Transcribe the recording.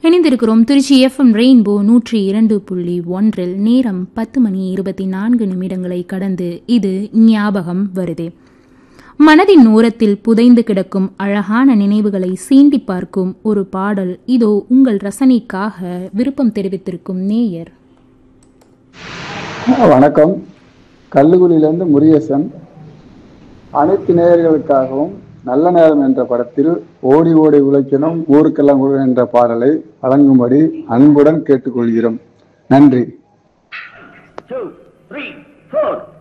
இணைந்திருக்கிறோம் Trichy FM rainbow நூற்றி இரண்டு புள்ளி ஒன்றில் நேரம் பத்து மணி இருபத்தி நான்கு நிமிடங்களை கடந்து இது ஞாபகம் வருதே மனதின் ஓரத்தில் புதைந்து கிடக்கும் அழகான நினைவுகளை சீண்டி பார்க்கும் ஒரு பாடல் இதோ உங்கள் ரசனைக்காக விருப்பம் தெரிவித்திருக்கும் நேயர் வணக்கம் கல்லுகுலியிலிருந்து முருகேசன் அனைத்து நேயர்களுக்காகவும் நல்ல நேரம் என்ற படத்தில் ஓடி ஓடி உழைக்கணும் ஊருக்கெல்லாம் உழ என்ற பாடலை வழங்கும்படி அன்புடன் கேட்டுக்கொள்கிறோம் நன்றி two, three, four.